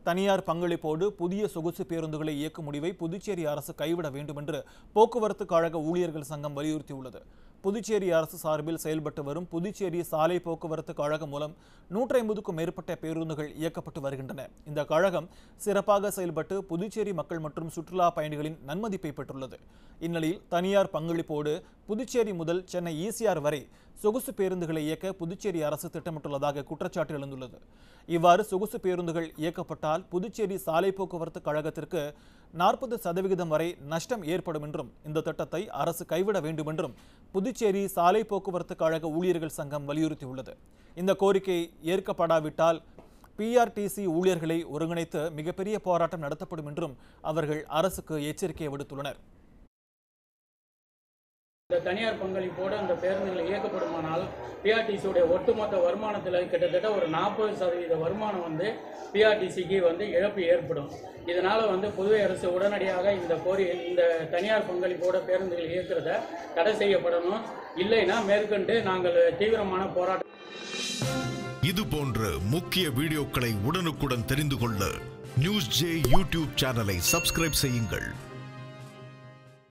தனியார் பங்களிப்போடு புதிய சொகுசு பேருந்துகளை இயக்கும் முடிவை புதுச்சேரி அரசு கைவிட வேண்டும் என்று போக்குவரத்து கழக ஊழியர்கள் சங்கம் வலியுறுத்தியுள்ளது புதுச்சேரி அரசு சார்பில் செயல்பட்டு வரும் புதுச்சேரி சாலை போக்குவரத்து கழகம் மூலம் நூற்றி ஐம்பதுக்கும் மேற்பட்ட பேருந்துகள் இயக்கப்பட்டு வருகின்றன இந்த கழகம் சிறப்பாக செயல்பட்டு புதுச்சேரி மக்கள் மற்றும் சுற்றுலா பயணிகளின் நன்மதிப்பை பெற்றுள்ளது இந்நிலையில் தனியார் பங்களிப்போடு புதுச்சேரி முதல் சென்னை ஈசிஆர் வரை சொகுசு பேருந்துகளை இயக்க புதுச்சேரி அரசு திட்டமிட்டுள்ளதாக குற்றச்சாட்டு எழுந்துள்ளது இவ்வாறு சொகுசு பேருந்துகள் இயக்கப்பட்டால் புதுச்சேரி சாலை போக்குவரத்து கழகத்திற்கு நாற்பது சதவிகிதம் வரை நஷ்டம் ஏற்படும் என்றும் இந்த திட்டத்தை அரசு கைவிட வேண்டும் என்றும் புதுச்சேரி சாலை போக்குவரத்து கழக ஊழியர்கள் சங்கம் வலியுறுத்தியுள்ளது இந்த கோரிக்கை ஏற்கப்படாவிட்டால் பிஆர்டிசி ஊழியர்களை ஒருங்கிணைத்து மிகப்பெரிய போராட்டம் நடத்தப்படும் என்றும் அவர்கள் அரசுக்கு எச்சரிக்கை விடுத்துள்ளனர் இந்த தனியார் பங்களிப்போடு அந்த பேருந்துகள் இயக்கப்படுமானால் பிஆர்டிசியுடைய ஒட்டுமொத்த வருமானத்தில் கிட்டத்தட்ட ஒரு நாற்பது சதவீத வருமானம் வந்து பிஆர்டிசிக்கு வந்து இழப்பு ஏற்படும் இதனால் வந்து புதுவை அரசு உடனடியாக இந்த கோரி இந்த தனியார் பங்களிப்போட பேருந்துகள் இயக்கிறத தடை செய்யப்படணும் இல்லைன்னா மேற்கொண்டு நாங்கள் தீவிரமான போராட்டம் இது போன்ற முக்கிய வீடியோக்களை உடனுக்குடன் தெரிந்து கொள்ள நியூஸ் ஜே யூடியூப் சேனலை சப்ஸ்கிரைப் செய்யுங்கள்